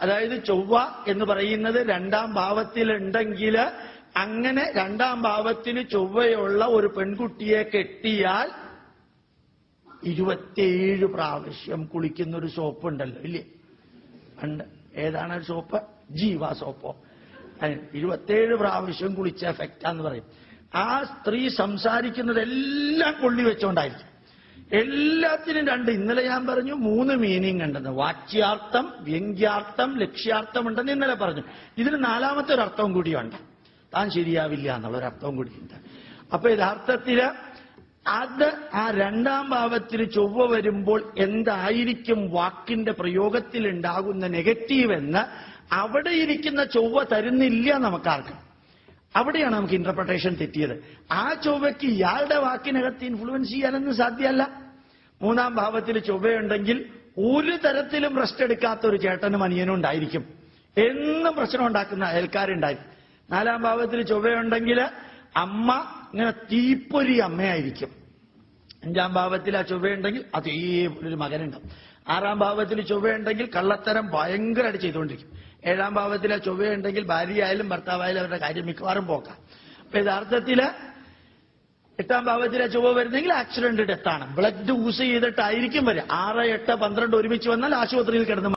അതായത് ചൊവ്വ എന്ന് പറയുന്നത് രണ്ടാം ഭാവത്തിലുണ്ടെങ്കിൽ അങ്ങനെ രണ്ടാം ഭാവത്തിന് ചൊവ്വയുള്ള ഒരു പെൺകുട്ടിയെ കെട്ടിയാൽ ഇരുപത്തിയേഴ് പ്രാവശ്യം കുളിക്കുന്ന ഒരു സോപ്പ് ഉണ്ടല്ലോ ഇല്ലേ ഉണ്ട് ഏതാണ് ആ സോപ്പ് ജീവ സോപ്പോ അതിന് ഇരുപത്തേഴ് പ്രാവശ്യം കുളിച്ച എഫക്റ്റാന്ന് പറയും ആ സ്ത്രീ സംസാരിക്കുന്നതെല്ലാം കൊള്ളി വെച്ചോണ്ടായിരിക്കും എല്ലാത്തിനും രണ്ട് ഇന്നലെ ഞാൻ പറഞ്ഞു മൂന്ന് മീനിങ് ഉണ്ടെന്ന് വാച്യാർത്ഥം വ്യംഗ്യാർത്ഥം ലക്ഷ്യാർത്ഥം ഉണ്ടെന്ന് ഇന്നലെ പറഞ്ഞു ഇതിന് നാലാമത്തെ ഒരു അർത്ഥവും കൂടിയുണ്ട് താൻ ശരിയാവില്ല എന്നുള്ള ഒരു അർത്ഥവും കൂടിയുണ്ട് അപ്പൊ യഥാർത്ഥത്തില് അത് ആ രണ്ടാം ഭാവത്തിൽ ചൊവ്വ വരുമ്പോൾ എന്തായിരിക്കും വാക്കിന്റെ പ്രയോഗത്തിൽ ഉണ്ടാകുന്ന നെഗറ്റീവ് എന്ന് അവിടെ ഇരിക്കുന്ന ചൊവ്വ തരുന്നില്ല നമുക്കാർക്കും അവിടെയാണ് നമുക്ക് ഇന്റർപ്രിട്ടേഷൻ തെറ്റിയത് ആ ചൊവ്വയ്ക്ക് ഇയാളുടെ വാക്കിനകത്ത് ഇൻഫ്ലുവൻസ് ചെയ്യാനൊന്നും സാധ്യമല്ല മൂന്നാം ഭാവത്തിൽ ചൊവ്വയുണ്ടെങ്കിൽ ഒരു തരത്തിലും റെസ്റ്റ് എടുക്കാത്ത ഒരു ചേട്ടനും അനിയനും ഉണ്ടായിരിക്കും എന്നും പ്രശ്നം ഉണ്ടാക്കുന്ന അയൽക്കാരുണ്ടായിരിക്കും നാലാം ഭാവത്തിൽ ചൊവ്വയുണ്ടെങ്കിൽ അമ്മ ഇങ്ങനെ തീപ്പൊരി അമ്മയായിരിക്കും അഞ്ചാം ഭാവത്തിൽ ആ ചൊവ്വയുണ്ടെങ്കിൽ അതേപോലെ ഒരു മകനുണ്ടാവും ആറാം ഭാവത്തിൽ ചൊവ്വയുണ്ടെങ്കിൽ കള്ളത്തരം ഭയങ്കരമായിട്ട് ചെയ്തുകൊണ്ടിരിക്കും ഏഴാം ഭാവത്തിൽ ആ ചൊവ്വയുണ്ടെങ്കിൽ ഭാര്യയായാലും ഭർത്താവായാലും അവരുടെ കാര്യം മിക്കവാറും പോക്കാം അപ്പൊ യഥാർത്ഥത്തില് എട്ടാം ഭാവത്തിലെ ചൊവ്വ വരുന്നെങ്കിൽ ആക്സിഡന്റ് ഡെത്താണ് ബ്ലഡ് യൂസ് ചെയ്തിട്ടായിരിക്കും വരിക ആറ് എട്ട് പന്ത്രണ്ട് ഒരുമിച്ച് വന്നാൽ ആശുപത്രിയിൽ കിടന്ന്